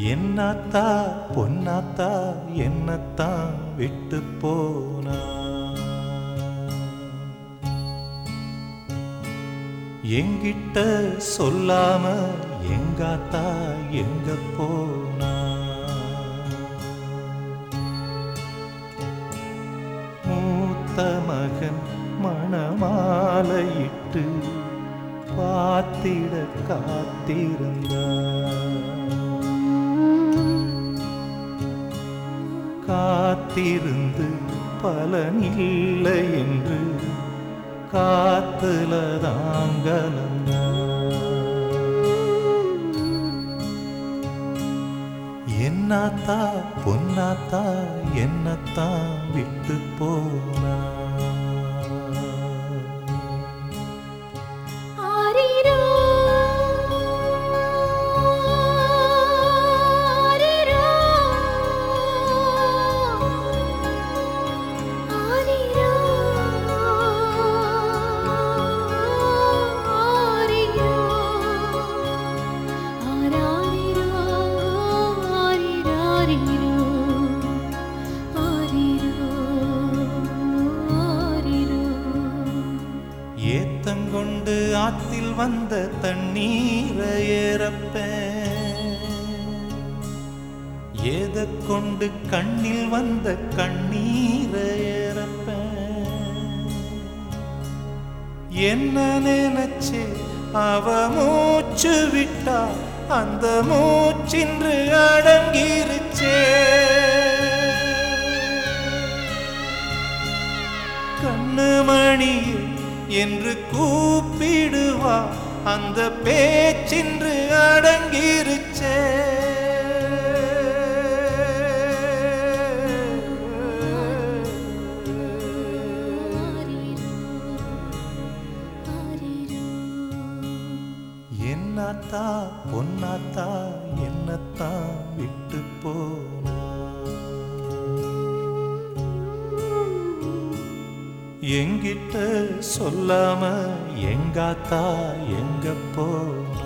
என்னத்தா பொன்னாத்தா என்னத்தான் விட்டு போனா எங்கிட்ட சொல்லாம எங்காத்தா எங்க போனா மூத்த மகன் மணமாலையிட்டு பார்த்திட காத்திருந்தார் காத்திருந்து பலனில்லை என்று காத்துல என்னத்தா பொன்னாத்தா என்னத்தான் விட்டு போனா ஆரிரோ ஆரிரோ ஆரிரோ ஆரிரோ ஆராரிரோ ஆரிராரிரோ ஆரிரோ ஆரிரோ ஏத்தங்கொண்டு ஆத்தில் வந்த தண்ணீரை ஏறப்பேன் ஏத கொண்டு கண்ணில் வந்த கண்ணீரை ஏறப்பேன் என்ன நினைச்சு அவ மூச்சு விட்டா அந்த மூச்சின்று அடங்கிருச்சே கண்ணுமணியே என்று கூப்பிடுவா அந்த பேச்சின்று அடங்கிருச்சே என்னத்தா பொன்னாத்தா என்னத்தான் விட்டு போனா எங்கிட்ட சொல்லாம எங்காத்தா எங்க போனா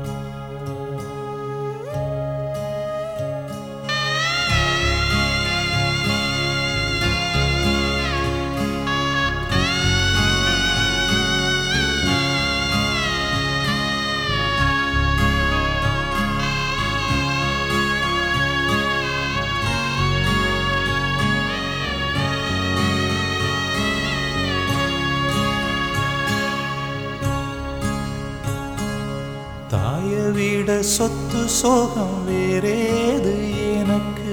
தாய விட சொத்து சோகம் வேறேது எனக்கு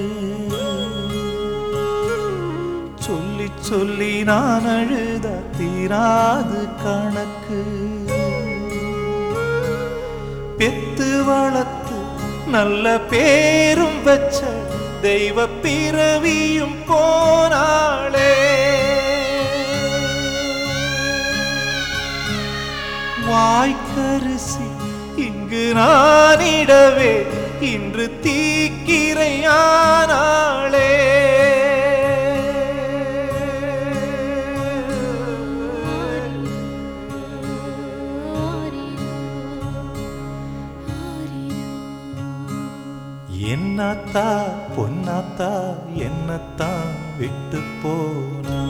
சொல்லி சொல்லி நான் அழுத தீராது கணக்கு பெத்து வளர்த்து நல்ல பேரும் வச்ச தெய்வ பிறவியும் போனாளே வாய்க்கரிசி இங்கு நானிடவே இன்று தீக்கிரையானாளே என்னத்தா பொன்னாத்தா என்னத்தான் விட்டு போனா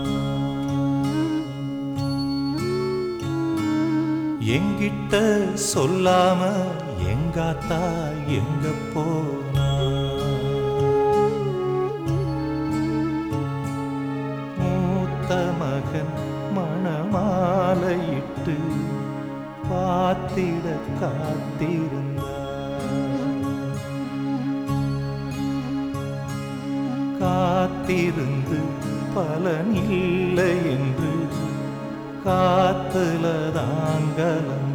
எங்கிட்ட சொல்லாம எங்காத்தா எங்க போனா மூத்த மகன் மணமாலையிட்டு பார்த்திட காத்திருந்தார் காத்திருந்து பலனில்லை என்று காத்துல தாங்கலம்